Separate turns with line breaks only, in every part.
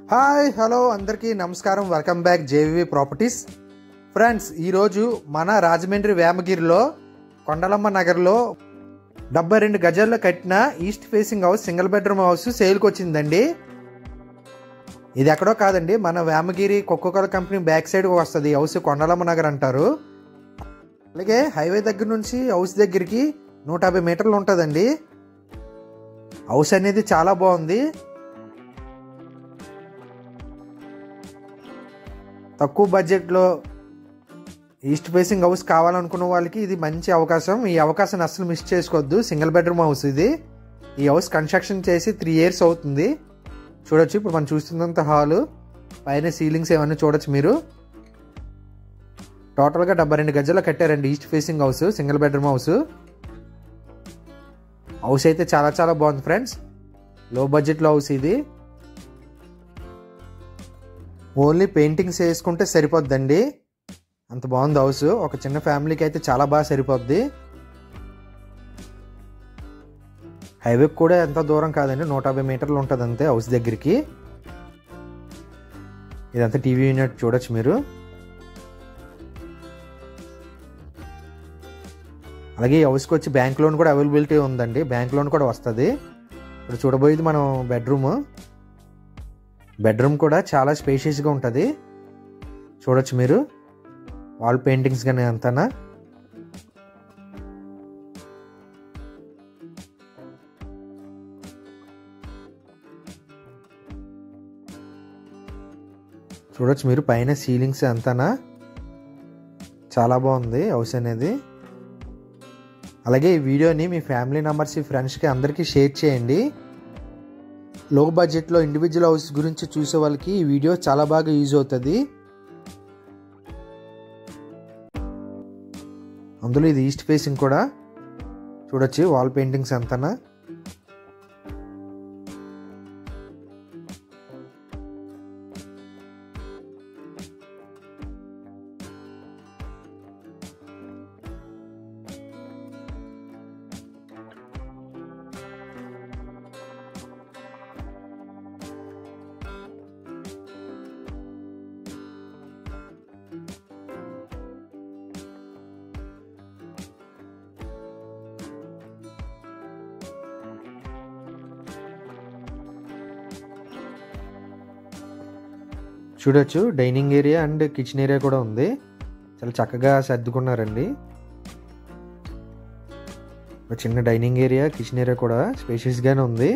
hi hello అందరికీ నమస్కారం welcome back JV properties friends ఈరోజు మన రాజమండ్రి వేమగిరిలో కొండలమ్మ నగర్లో డెబ్బై రెండు గజాల్లో కట్టిన east facing house single bedroom house సేల్కి వచ్చిందండి ఇది ఎక్కడో కాదండి మన Vemagiri Coca Cola company back side వస్తుంది ఈ హౌస్ కొండలమ్మ నగర్ అంటారు అలాగే హైవే దగ్గర నుంచి హౌస్ దగ్గరికి నూట యాభై మీటర్లు ఉంటుందండి హౌస్ అనేది చాలా బాగుంది తక్కువ బడ్జెట్లో ఈస్ట్ ఫేసింగ్ హౌస్ కావాలనుకున్న వాళ్ళకి ఇది మంచి అవకాశం ఈ అవకాశాన్ని అస్సలు మిస్ చేసుకోవద్దు సింగిల్ బెడ్రూమ్ హౌస్ ఇది ఈ హౌస్ కన్స్ట్రక్షన్ చేసి త్రీ ఇయర్స్ అవుతుంది చూడొచ్చు ఇప్పుడు మనం చూస్తున్నంత హాలు పైన సీలింగ్స్ ఏమన్నా చూడొచ్చు మీరు టోటల్గా డెబ్బై రెండు గజాలు కట్టారండి east facing house single bedroom house house అయితే చాలా చాలా బాగుంది ఫ్రెండ్స్ లో బడ్జెట్లో హౌస్ ఇది ఓన్లీ పెయింటింగ్స్ వేసుకుంటే సరిపోద్దండి అంత బాగుంది హౌస్ ఒక చిన్న ఫ్యామిలీకి అయితే చాలా బాగా సరిపోద్ది హైవే కూడా ఎంత దూరం కాదండి నూట యాభై మీటర్లు ఉంటుంది అంతే హౌస్ దగ్గరికి ఇదంతా టీవీ యూనిట్ చూడొచ్చు మీరు అలాగే ఈ హౌస్కి వచ్చి బ్యాంక్ లోన్ కూడా అవైలబిలిటీ ఉందండి బ్యాంక్ లోన్ కూడా వస్తుంది ఇప్పుడు చూడబోయేది మనం బెడ్రూమ్ బెడ్రూమ్ కూడా చాలా స్పేషియస్గా ఉంటుంది చూడొచ్చు మీరు వాల్ పెయింటింగ్స్ కానీ అంతనా చూడొచ్చు మీరు పైన సీలింగ్స్ అంతనా చాలా బాగుంది హౌస్ అనేది అలాగే ఈ వీడియోని మీ ఫ్యామిలీ మెంబర్స్ ఫ్రెండ్స్కి అందరికీ షేర్ చేయండి లో బడ్జెట్లో ఇండివిజువల్ హౌస్ గురించి చూసే వాళ్ళకి ఈ వీడియో చాలా బాగా యూజ్ అవుతుంది అందులో ఇది ఈస్ట్ ఫేసింగ్ కూడా చూడొచ్చు వాల్ పెయింటింగ్స్ అంతనా చూడొచ్చు dining area and kitchen area కూడా ఉంది చాలా చక్కగా సర్దుకున్నారండి ఒక చిన్న డైనింగ్ ఏరియా కిచెన్ ఏరియా కూడా స్పేషియస్గానే ఉంది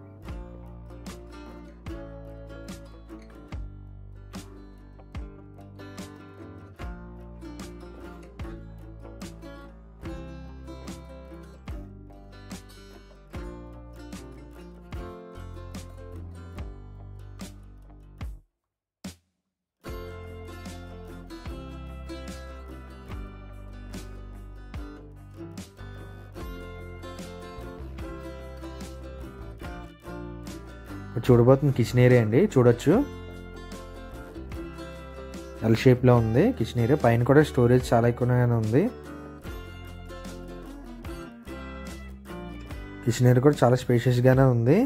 చూడబోతుంది కిచెన్ ఏరియా అండి చూడొచ్చు ఎల్ షేప్లో ఉంది కిచెన్ ఏరియా పైన కూడా స్టోరేజ్ చాలా ఎక్కువగానే ఉంది కిచెన్ ఏరియా కూడా చాలా స్పేషియస్గానే ఉంది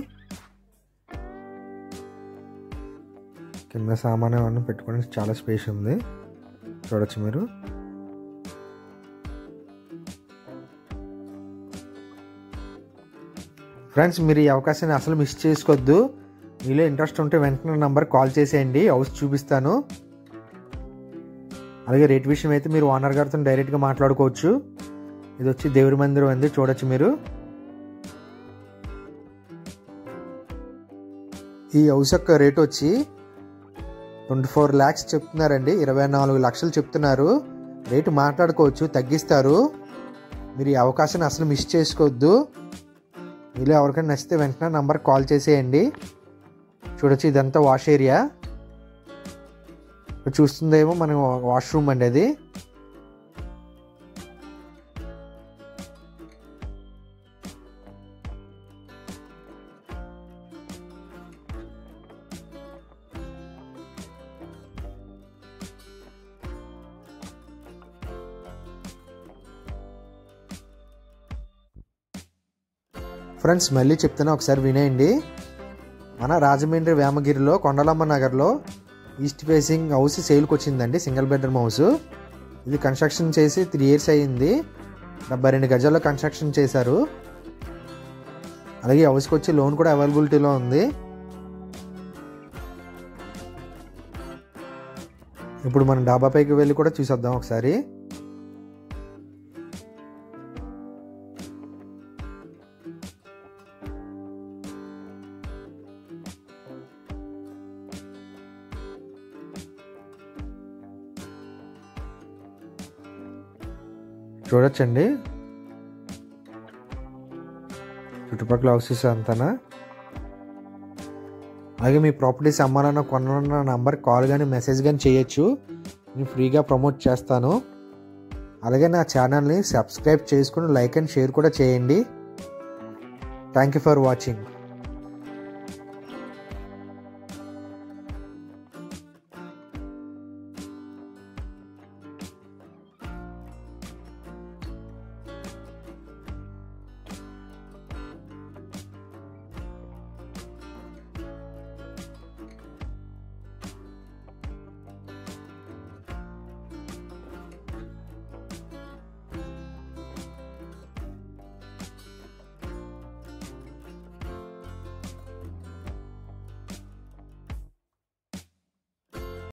కింద సామాన్ ఏమన్నా పెట్టుకోవడానికి చాలా స్పేస్ ఉంది చూడొచ్చు మీరు ఫ్రెండ్స్ మీరు ఈ అవకాశాన్ని అసలు మిస్ చేసుకోవద్దు మీలో ఇంట్రెస్ట్ ఉంటే వెంటనే నంబర్ కాల్ చేసేయండి హౌస్ చూపిస్తాను అలాగే రేట్ విషయం అయితే మీరు ఓనర్ గారితో డైరెక్ట్గా మాట్లాడుకోవచ్చు ఇది వచ్చి దేవుడి మందిరం అంది చూడొచ్చు మీరు ఈ హౌస్ యొక్క రేట్ వచ్చి ట్వంటీ ఫోర్ ల్యాక్స్ చెప్తున్నారండి ఇరవై నాలుగు లక్షలు చెప్తున్నారు రేటు మాట్లాడుకోవచ్చు తగ్గిస్తారు మీరు ఈ అవకాశాన్ని అసలు మిస్ చేసుకోవద్దు మీలో ఎవరికైనా నచ్చితే వెంటనే నంబర్ కాల్ చేసేయండి చూడొచ్చు ఇదంతా వాష్ ఏరియా చూస్తుందేమో మన వాష్రూమ్ అండి అది ఫ్రెండ్స్ మళ్ళీ చెప్తున్నా ఒకసారి వినేయండి మన రాజమండ్రి వేమగిరిలో కొండలమ్మ నగర్లో ఈస్ట్ ఫేసింగ్ హౌస్ సేల్కి వచ్చిందండి సింగిల్ బెడ్రూమ్ హౌస్ ఇది కన్స్ట్రక్షన్ చేసి త్రీ ఇయర్స్ అయ్యింది డెబ్బై రెండు గజాల్లో కన్స్ట్రక్షన్ చేశారు అలాగే హౌస్కి వచ్చి లోన్ కూడా అవైలబిలిటీలో ఉంది ఇప్పుడు మనం డాబా పైకి వెళ్ళి కూడా చూసేద్దాం ఒకసారి చూడొచ్చండి చుట్టుపక్కల హౌసెస్ అంతానా అలాగే మీ ప్రాపర్టీస్ అమ్మాలన్న కొనాలన్న నంబర్ కాల్ కానీ మెసేజ్ కానీ చేయొచ్చు నేను ఫ్రీగా ప్రమోట్ చేస్తాను అలాగే నా ఛానల్ని సబ్స్క్రైబ్ చేసుకుని లైక్ అండ్ షేర్ కూడా చేయండి థ్యాంక్ యూ ఫర్ వాచింగ్